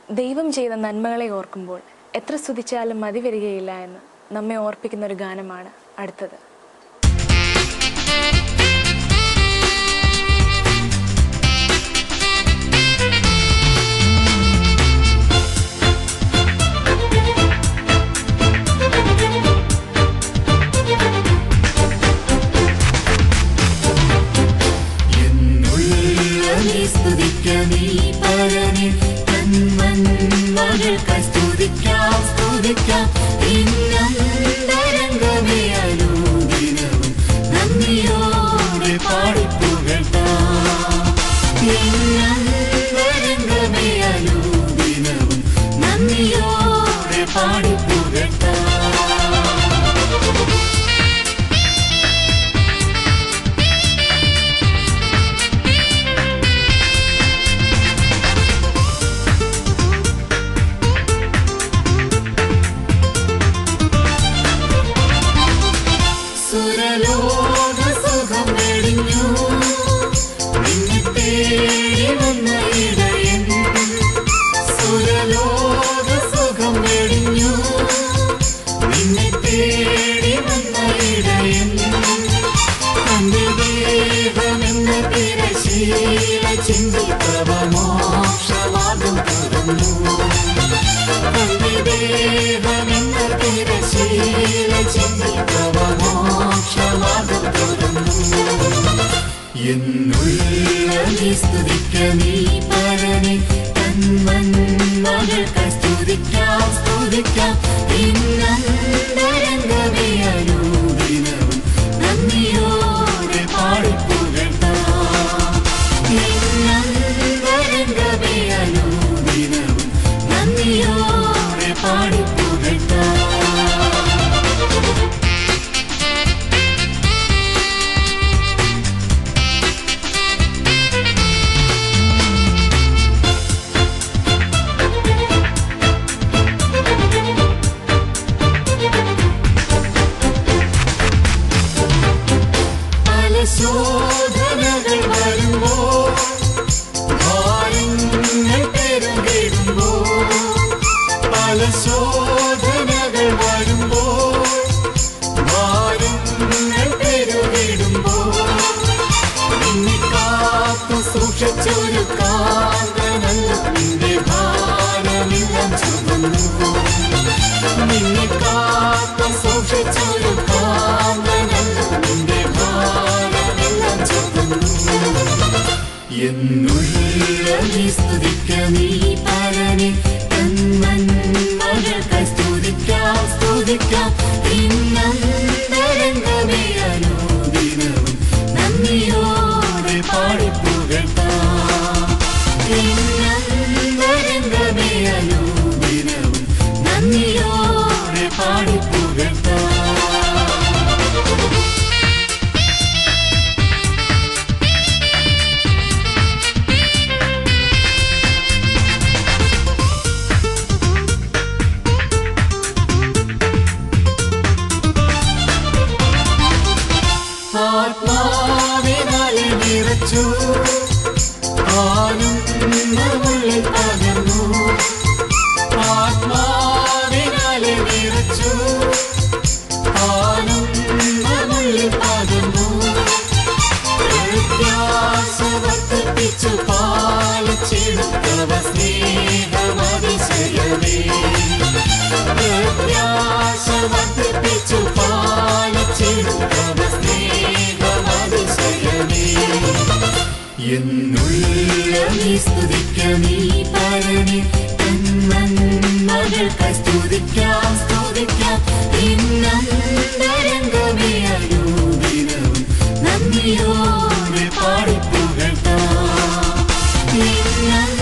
ദൈവം ചെയ്ത നന്മകളെ ഓർക്കുമ്പോൾ എത്ര സ്തുതിച്ചാലും മതി വരികയില്ല എന്ന് നമ്മെ ഓർപ്പിക്കുന്ന ഒരു ഗാനമാണ് അടുത്തത് ഉള്ളമേ സ്തുതിക്ക നീ പരനെ തന്മന്മകൾക്കായി സ്തുതിക്കാം സ്തുതിക്കാം ഇന്നന്തരംഗമേ അനുദിനവും നന്ദിയോടെ പാടിപ്പുകഴ്ത്താം ഇന്നന്തരംഗമേ അനുദിനവും നന്ദിയോടെ പാടിപ്പുകഴ്ത്താം സുരലോക സുഖം വെടിഞ്ഞു നിന്നെ തേടി വന്ന ഇടയൻ സുരലോക സുഖം വെടിഞ്ഞു നിന്നെ തേടി വന്ന ഇടയൻ തന്റെ ദേഹമെന്ന തിരശീല ചിന്തിത്തവ മോക്ഷമാർഗം തുറന്നു തന്റെ ദേഹമെന്ന തിരശീല ചിന്തിത്തവ മോക്ഷമാർഗം തുറന്നു എന്നുള്ള നീ സ്തുതിക്ക നീ പരനെ തന്മന്മകൾക്ക് സ്തുതിക്കാം സ്തുതിക്കാം ഇന്നന്തരംഗമേ അനുദിനവും നന്ദിയോടെ പാടിപ്പുകഴ്ത്താം ഇന്നന്തരംഗമേ അനുദിനവും നന്ദിയോടെ പാടിപ്പുകഴ്ത്താം പല ശോധനകൾ വരുമ്പോൾ ഭാരങ്ങൾ പെരുകിടുമ്പോൾ പല ശോധനകൾ വരുമ്പോൾ ഭാരങ്ങൾ പെരുകിടുമ്പോൾ നിന്നെ കാത്തു സൂക്ഷിച്ചൊരു കാന്തനല്ല നിന്റെ ഭാരമെല്ലാം ചുമന്നു നിന്നെ കാത്തു സൂക്ഷിച്ചൊരു കാന്തനല്ല നിന്റെ ഭാരമെല്ലാം ചുമന്നു എന്നുള്ള നീ സ്തുതിക്ക നീ പരനെ തന്മന്മകൾക്ക് സ്തുതിക്കാം സ്തുതിക്കാം ഇന്നന്തരംഗമേ അനുദിനവും നന്ദിയോടെ പാടിപ്പുകഴ്ത്താം ഇന്നന്തരംഗമേ അനുദിനവും നന്ദിയോടെ പാടിപ്പുകഴ്ത്താം ആത്മാവിനാലെ നിറച്ചു ആനന്ദമുള്ളിൽ പകർന്നു ആത്മാവിനാലെ നിറച്ചു ആനന്ദമുള്ളിൽ പകർന്നു പ്രത്യാശ വർദ്ധിപ്പിച്ചു പാലിച്ചെടുത്തവ സ്നേഹമതിശയമേ പ്രത്യാശ വർദ്ധിപ്പിച്ചു പാലിച്ചെടുത്തവ സ്നേഹമതിശയമേ എന്നുള്ള നീ സ്തുതിക്ക നീ പരനെ തന്മന്മകൾക്ക് സ്തുതിക്കാം സ്തുതിക്കാം ഇന്നന്തരംഗമേ അനുദിനവും നന്ദിയോടെ പാടിപ്പുകഴ്ത്താം ഇന്ന